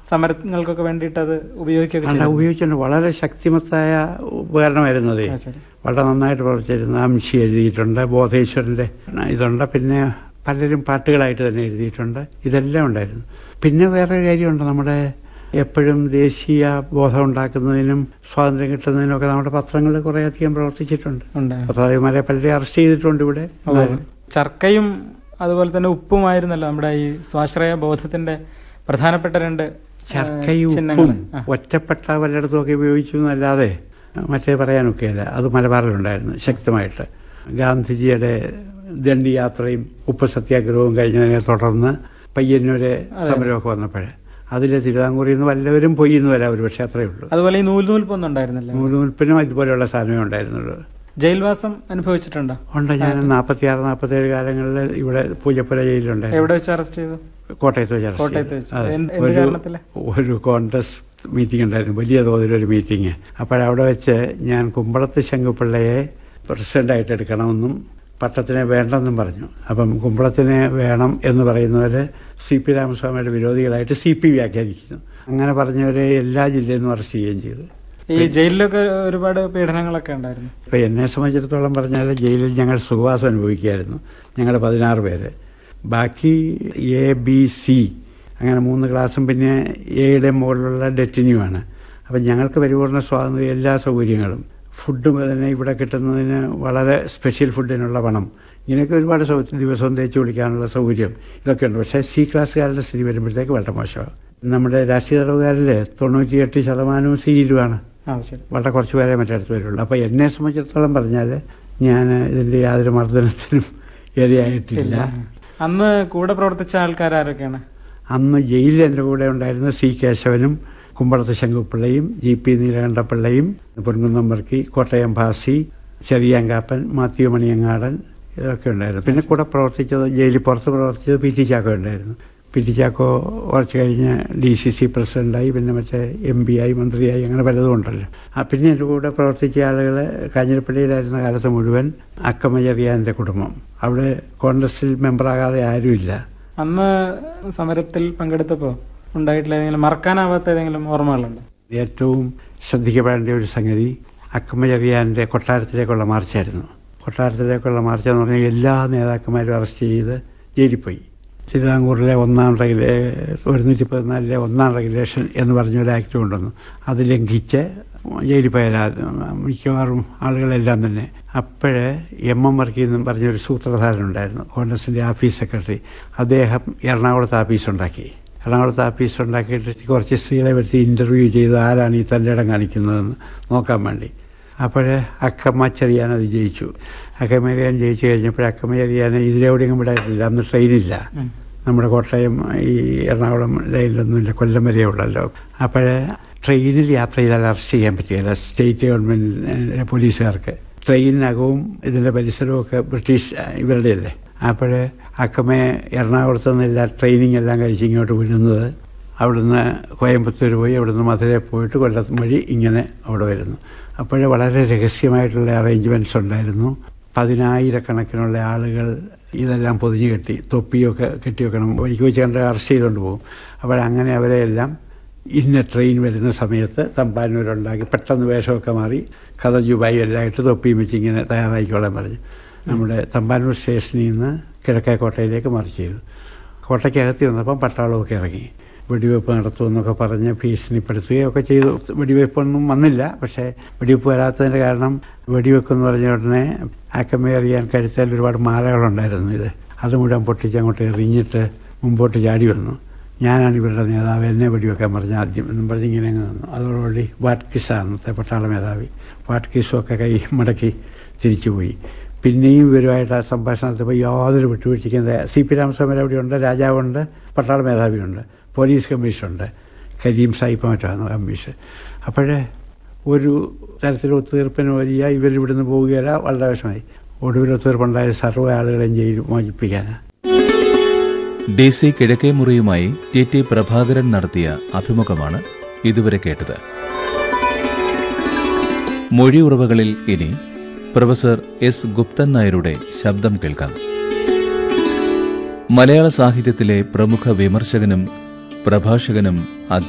സമരങ്ങൾക്കൊക്കെ വേണ്ടിയിട്ട് അത് ഉപയോഗിക്കുകയൊക്കെ അല്ല ചെയ്തു ഉപയോഗിച്ചിട്ടുണ്ട് വളരെ ശക്തിമത്തായ ഉപകരണമായിരുന്നു അത് ആ, ശരി വളരെ നന്നായിട്ട് പ്രവർത്തിച്ചിരുന്നു അംശി എഴുതിയിട്ടുണ്ട് ബോധേശ്വരൻ്റെ ഇതുണ്ട് പിന്നെ പലരും പാട്ടുകളായിട്ട് തന്നെ എഴുതിയിട്ടുണ്ട് ഇതെല്ലാം ഉണ്ടായിരുന്നു പിന്നെ വേറെ കാര്യമുണ്ട് നമ്മുടെ എപ്പോഴും ദേശീയ ബോധം ഉണ്ടാക്കുന്നതിനും സ്വാതന്ത്ര്യം കിട്ടുന്നതിനും ഒക്കെ നമ്മുടെ പത്രങ്ങൾ കുറേയധികം പ്രവർത്തിച്ചിട്ടുണ്ട് ഉണ്ടായിരുന്നു പത്രാധിപന്മാരെ പലരെയും അറസ്റ്റ് ചെയ്തിട്ടുണ്ട് ഇവിടെ ഓ, ചർക്കയും അതുപോലെ തന്നെ ഉപ്പുമായിരുന്നല്ലോ നമ്മുടെ ഈ സ്വാശ്രയ ബോധത്തിന്റെ പ്രധാനപ്പെട്ട രണ്ട് ആ, ചർക്കയും ചിഹ്നങ്ങൾ. ഉപ്പും ആ, ഒറ്റപ്പെട്ട പലയിടത്തും ഒക്കെ ഉപയോഗിച്ചു എന്നല്ലാതെ മറ്റേ പറയാനൊക്കെയല്ല അത് മലബാറിലുണ്ടായിരുന്നു ശക്തമായിട്ട് ഗാന്ധിജിയുടെ ദണ്ഡി യാത്രയും ഉപ്പ് സത്യാഗ്രഹവും കഴിഞ്ഞതിനെ തുടർന്ന് പയ്യന്നൂര് സമരമൊക്കെ വന്നപ്പോഴേ അതിൽ തിരുവിതാംകൂറിൽ നിന്ന് വല്ലവരും പോയി എന്ന് വരാം ഒരു പക്ഷേ അത്രയേ ഉള്ളൂ അതുപോലെ ഈ നൂൽനൂൽപ്പൊന്നും ഉണ്ടായിരുന്നില്ല നൂൽപ്പിനും ഇതുപോലെയുള്ള സാധനമേ ഉണ്ടായിരുന്നുള്ളൂ ജയിൽവാസം അനുഭവിച്ചിട്ടുണ്ടോ ഉണ്ട് ഞാൻ നാൽപ്പത്തി ആറ് നാൽപ്പത്തി ഏഴ് കാലങ്ങളിൽ ഇവിടെ പൂജപ്പുര ജയിലുണ്ടായിരുന്നു എവിടെ വെച്ച് അറസ്റ്റ് ചെയ്തു കോട്ടയത്ത് വെച്ച് arrest കോട്ടയത്ത് ചെയ്തു. വെച്ച്. അതെ. എന്ത് എന്ത് ഒരു- കാരണത്തില്? ഒരു കോൺഗ്രസ് മീറ്റിംഗ് ഉണ്ടായിരുന്നു വലിയ തോതിലൊരു മീറ്റിംഗ് അപ്പോഴവിടെ വെച്ച് ഞാൻ കുമ്പളത്ത് ശങ്കുപിള്ളയെ പ്രസിഡന്റായിട്ട് എടുക്കണമെന്നും പട്ടത്തിനെ വേണ്ടെന്നും പറഞ്ഞു അപ്പം കുമ്പളത്തിനെ വേണം എന്ന് പറയുന്നവർ സി പി രാമസ്വാമിയുടെ വിരോധികളായിട്ട് സി പി വ്യാഖ്യാനിക്കുന്നു അങ്ങനെ പറഞ്ഞവരെ എല്ലാ ജില്ലയിൽ നിന്നും അറസ്റ്റ് ചെയ്യുകയും ചെയ്തു ഈ ജയിലിലൊക്കെ ഒരുപാട് പീഡനങ്ങളൊക്കെ ഉണ്ടായിരുന്നു ഇപ്പം എന്നെ സംബന്ധിച്ചിടത്തോളം പറഞ്ഞാൽ ജയിലിൽ ഞങ്ങൾ സുഖവാസം അനുഭവിക്കുകയായിരുന്നു ഞങ്ങൾ പതിനാറ് പേര് ബാക്കി എ ബി സി അങ്ങനെ മൂന്ന് ക്ലാസ്സും പിന്നെ എയുടെ മുകളിലുള്ള ഡെറ്റിനിയുമാണ് അപ്പം ഞങ്ങൾക്ക് പരിപൂർണ്ണ സ്വാതന്ത്ര്യം എല്ലാ സൗകര്യങ്ങളും ഫുഡും തന്നെ ഇവിടെ കിട്ടുന്നതിന് വളരെ സ്പെഷ്യൽ ഫുഡിനുള്ള പണം ഇങ്ങനെയൊക്കെ ഒരുപാട് സൗ ദിവസവും തേച്ച് കുളിക്കാനുള്ള സൗകര്യം ഇതൊക്കെ ഉണ്ട് പക്ഷേ സി ക്ലാസ്സുകാരുടെ സ്ഥിതി വരുമ്പോഴത്തേക്ക് വളരെ മോശമാണ് നമ്മുടെ രാഷ്ട്രീയ തടവുകാരിൽ തൊണ്ണൂറ്റിയെട്ട് ശതമാനവും സിയിലുമാണ് ആ ശരി വളരെ കുറച്ച് പേരെ മറ്റടുത്ത് വരുള്ളൂ അപ്പോൾ എന്നെ സംബന്ധിച്ചിടത്തോളം പറഞ്ഞാൽ ഞാൻ ഇതിൻ്റെ യാതൊരു മർദ്ദനത്തിനും ഇരയായിട്ടില്ല അന്ന് കൂടെ പ്രവർത്തിച്ച ആൾക്കാർ ആരൊക്കെയാണ് അന്ന് ജയിലിൽ എൻ്റെ കൂടെ ഉണ്ടായിരുന്ന സി കേശവനും കുമ്പളത്ത് ശങ്കുപിള്ളയും ജി പി നീലകണ്ഠപിള്ളയും പൊൻകുന്നം വർക്കി കോട്ടയം ഭാസി ചെറിയാങ്കാപ്പൻ മാത്യു മണിയങ്ങാടൻ ഇതൊക്കെ ഉണ്ടായിരുന്നു പിന്നെ കൂടെ പ്രവർത്തിച്ചത് ജയിലിൽ പുറത്ത് പ്രവർത്തിച്ചത് പി ടി ചാക്കോ ഉണ്ടായിരുന്നു പി ടി ചാക്കോ കുറച്ച് കഴിഞ്ഞ് ഡി സി സി പ്രസിഡൻ്റായി പിന്നെ മറ്റേ എം പി ആയി മന്ത്രിയായി അങ്ങനെ പലതും ഉണ്ടല്ലോ ആ പിന്നെ എൻ്റെ കൂടെ പ്രവർത്തിച്ച ആളുകൾ കാഞ്ഞിരപ്പള്ളിയിലായിരുന്ന കാലത്ത് മുഴുവൻ അക്കമചെറിയാൻ്റെ കുടുംബം അവിടെ കോൺഗ്രസിൽ മെമ്പറാകാതെ ആരുമില്ല അന്ന് സമരത്തിൽ പങ്കെടുത്തപ്പോൾ ഉണ്ടായിട്ടുള്ള ഏതെങ്കിലും മറക്കാനാവാത്ത ഏതെങ്കിലും ഓർമ്മകളുണ്ടോ ഏറ്റവും ശ്രദ്ധിക്കപ്പെടേണ്ട ഒരു സംഗതി അക്കമ്മചെറിയാൻ്റെ കൊട്ടാരത്തിലേക്കുള്ള മാർച്ചായിരുന്നു കൊട്ടാരത്തിലേക്കുള്ള മാർച്ച് എന്ന് പറഞ്ഞാൽ എല്ലാ നേതാക്കന്മാരും അറസ്റ്റ് ചെയ്ത് ജയിലിൽ പോയി തിരുവിതാംകൂറിലെ ഒന്നാം റെഗുലേ ഒരുന്നൂറ്റി പതിനാലിലെ ഒന്നാം റെഗുലേഷൻ എന്ന് പറഞ്ഞൊരു ആക്ട് കൊണ്ടുവന്നു അത് ലംഘിച്ച് ജയിലിൽ പോയ മിക്കവാറും ആളുകളെല്ലാം തന്നെ അപ്പോഴേ എം എം വർക്കി എന്നും പറഞ്ഞൊരു സൂത്രധാരനുണ്ടായിരുന്നു കോൺഗ്രസിൻ്റെ ഓഫീസ് സെക്രട്ടറി അദ്ദേഹം എറണാകുളത്ത് ഓഫീസ് ഉണ്ടാക്കി എറണാകുളത്ത് ഓഫീസ് ഉണ്ടാക്കിയിട്ട് കുറച്ച് സ്ത്രീകളെ വരുത്തി ഇൻ്റർവ്യൂ ചെയ്ത് ആരാണ് ഈ തൻ്റെ ഇടം കാണിക്കുന്നതെന്ന് നോക്കാൻ വേണ്ടി അപ്പോൾ അക്കമ്മ ചെറിയാൻ അത് ജയിച്ചു അക്കമ്മ ചെറിയാൻ ജയിച്ചു കഴിഞ്ഞപ്പോൾ അക്കമ്മ ചെറിയാൻ ഇതിലെവിടെയെങ്കിലും വിടായിട്ടില്ല അന്ന് ട്രെയിനില്ല നമ്മുടെ കോട്ടയം ഈ എറണാകുളം ലൈനിലൊന്നുമില്ല കൊല്ലം വരെ ഉള്ളല്ലോ അപ്പോൾ ട്രെയിനിൽ യാത്ര ചെയ്താൽ അറസ്റ്റ് ചെയ്യാൻ പറ്റുകയില്ല സ്റ്റേറ്റ് ഗവൺമെൻറ് പോലീസുകാർക്ക് ട്രെയിനിനകവും ഇതിൻ്റെ പരിസരവും ഒക്കെ ബ്രിട്ടീഷ് ഇവരുടെ അല്ലേ അപ്പോൾ അക്കമ്മയെ എറണാകുളത്ത് നിന്നില്ല ട്രെയിനിങ് എല്ലാം കഴിച്ച് ഇങ്ങോട്ട് വിടുന്നത് അവിടുന്ന് കോയമ്പത്തൂർ പോയി അവിടുന്ന് മധുരയിൽ പോയിട്ട് കൊല്ലം വഴി ഇങ്ങനെ അവിടെ വരുന്നു അപ്പോഴേ വളരെ രഹസ്യമായിട്ടുള്ള അറേഞ്ച്മെൻറ്റ്സ് ഉണ്ടായിരുന്നു പതിനായിരക്കണക്കിനുള്ള ആളുകൾ ഇതെല്ലാം പൊതിഞ്ഞു കെട്ടി തൊപ്പിയൊക്കെ കെട്ടി വെക്കണം വഴിക്ക് വെച്ച് കണ്ട് അറസ്റ്റ് ചെയ്തുകൊണ്ട് പോകും അപ്പോഴങ്ങനെ അവരെയെല്ലാം ഇന്ന ട്രെയിൻ വരുന്ന സമയത്ത് തമ്പാനൂരുണ്ടാക്കി പെട്ടെന്ന് വേഷമൊക്കെ മാറി കഥ ജുബായി എല്ലാം ഇട്ട് തൊപ്പിയും വെച്ച് ഇങ്ങനെ തയ്യാറായിക്കോളാൻ പറഞ്ഞു നമ്മുടെ തമ്പാനൂർ സ്റ്റേഷനിൽ നിന്ന് കിഴക്കേക്കോട്ടയിലേക്ക് മാർച്ച് ചെയ്തു കോട്ടയ്ക്കകത്ത് വന്നപ്പം പട്ടാളമൊക്കെ ഇറങ്ങി വെടിവെപ്പ് നടത്തുമെന്നൊക്കെ പറഞ്ഞ് ഭീഷണിപ്പെടുത്തുകയൊക്കെ ചെയ്തു വെടിവെപ്പൊന്നും വന്നില്ല പക്ഷേ വെടിവെപ്പ് വരാത്തതിൻ്റെ കാരണം വെടിവെപ്പെന്ന് പറഞ്ഞ ഉടനെ ആക്കമേറിയാൻ കരുത്താൽ ഒരുപാട് മാലകളുണ്ടായിരുന്നു ഇത് അത് മുഴുവൻ പൊട്ടിച്ച് അങ്ങോട്ട് എറിഞ്ഞിട്ട് മുമ്പോട്ട് ചാടി വന്നു ഞാനാണ് ഇവരുടെ നേതാവ് എന്നെ വെടിവെക്കാൻ പറഞ്ഞ ആദ്യം എന്നും പറഞ്ഞ് ഇങ്ങനെ അങ്ങ് നിന്നു അതോടുകൂടി വാട്കിസ് അന്നത്തെ പട്ടാള മേധാവി വാട്കിസുമൊക്കെ കൈ മടക്കി തിരിച്ചുപോയി പിന്നെയും ഇവരുമായിട്ട് ആ സംഭാഷണം നടത്തിയപ്പോൾ യാതൊരു വിട്ടുവീഴ്ചയ്ക്കും സി പി രാമസ്വാമി അവിടെയുണ്ട് രാജാവുണ്ട് പട്ടാള മേധാവിയുണ്ട് പോലീസ് കമ്മീഷനുണ്ട് കരീം സാഹിബ് മറ്റാണ് കമ്മീഷൻ അപ്പോഴേ ഒരു തരത്തിൽ ഒത്തുതീർപ്പിന് വലിയ ഇവരിവിടുന്ന് പോവുകയില്ല വളരെ വിഷമായി ഒടുവിൽ ഒത്തുതീർപ്പുണ്ടായ സർവ്വ ആളുകളെയും ജയിൽ മോചിപ്പിക്കാനാണ് ഡി സി കിഴക്കേ മുറിയുമായി ടി ടി പ്രഭാകരൻ നടത്തിയ അഭിമുഖമാണ് ഇതുവരെ കേട്ടത് മൊഴി ഉറവകളിൽ ഇനി പ്രൊഫസർ എസ് ഗുപ്തൻ നായരുടെ ശബ്ദം കേൾക്കാം മലയാള സാഹിത്യത്തിലെ പ്രമുഖ വിമർശകനും പ്രഭാഷകനും